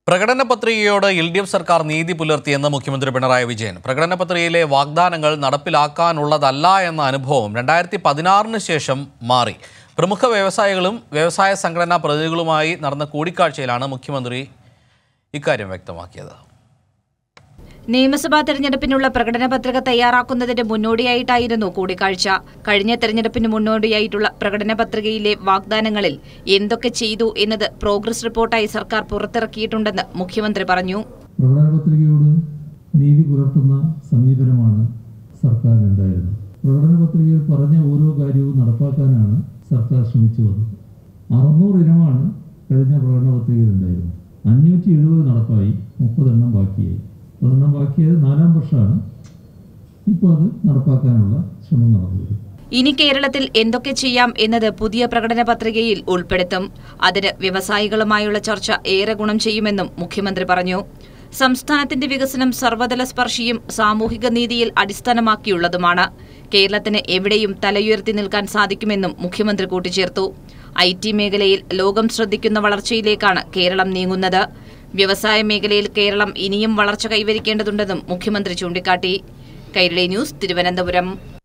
പ്രകടന പത്രികയോട് L D F സർക്കാർ നീതി പുലർത്തിയെന്ന് മുഖ്യമന്ത്രി പിണറായി വിജയൻ പ്രകടന പത്രികയിലെ വാഗ്ദാനങ്ങൾ നടപ്പിലാക്കാനുള്ളതല്ല എന്ന അനുഭവം രണ്ടായിരത്തി പതിനാറിന് ശേഷം മാറി പ്രമുഖ വ്യവസായികളും വ്യവസായ സംഘടനാ പ്രതിനിധികളുമായി നടന്ന കൂടിക്കാഴ്ചയിലാണ് മുഖ്യമന്ത്രി ഇക്കാര്യം വ്യക്തമാക്കിയത് നിയമസഭാ തെരഞ്ഞെടുപ്പിനുള്ള പ്രകടന പത്രിക തയ്യാറാക്കുന്നതിന് മുന്നോടിയായിട്ടായിരുന്നു കൂടിക്കാഴ്ച കഴിഞ്ഞ തെരഞ്ഞെടുപ്പിന് മുന്നോടിയായിട്ടുള്ള പ്രകടന പത്രികയിലെ വാഗ്ദാനങ്ങളിൽ എന്തൊക്കെ ചെയ്തു എന്നത് പ്രോഗ്രസ് റിപ്പോർട്ടായി സർക്കാർ പുറത്തിറക്കിയിട്ടുണ്ടെന്ന് മുഖ്യമന്ത്രി പറഞ്ഞു പ്രകടന പത്രികയോട് നീതി പുലർത്തുന്ന സമീപനമാണ് സർക്കാരിനുണ്ടായിരുന്നത് പ്രകടന പത്രികയിൽ പറഞ്ഞ ഓരോ കാര്യവും നടപ്പാക്കാനാണ് സർക്കാർ ശ്രമിച്ചു വന്നത് അറുന്നൂറ് ഇനമാണ് കഴിഞ്ഞ പ്രകടന പത്രികയിൽ ഉണ്ടായിരുന്നത് അഞ്ഞൂറ്റി എഴുപത് നടപ്പായി മുപ്പതെണ്ണം ബാക്കിയായി മുപ്പതെണ്ണം ബാക്കിയായത് നാലാം വർഷമാണ് ഇപ്പോൾ അത് നടപ്പാക്കാനുള്ള ശ്രമം നടന്നു വരും ഇനി കേരളത്തിൽ എന്തൊക്കെ ചെയ്യാം എന്നത് പുതിയ പ്രകടന പത്രികയിൽ ഉൾപ്പെടുത്തും അതിന് വ്യവസായികളുമായുള്ള ചർച്ച ഏറെ ഗുണം ചെയ്യുമെന്നും മുഖ്യമന്ത്രി പറഞ്ഞു സംസ്ഥാനത്തിന്റെ വികസനം സർവ്വതല സ്പർശിയും സാമൂഹിക നീതിയിൽ അടിസ്ഥാനമാക്കിയുള്ളതുമാണ് കേരളത്തിന് എവിടെയും തലയുയർത്തി നിൽക്കാൻ സാധിക്കുമെന്നും മുഖ്യമന്ത്രി കൂട്ടിച്ചേർത്തു ഐ ടി മേഖലയിൽ ലോകം ശ്രദ്ധിക്കുന്ന വളർച്ചയിലേക്കാണ് കേരളം നീങ്ങുന്നത് വ്യവസായ മേഖലയിൽ കേരളം ഇനിയും വളർച്ച കൈവരിക്കേണ്ടതുണ്ടെന്നും മുഖ്യമന്ത്രി ചൂണ്ടിക്കാട്ടി കൈരളി ന്യൂസ് തിരുവനന്തപുരം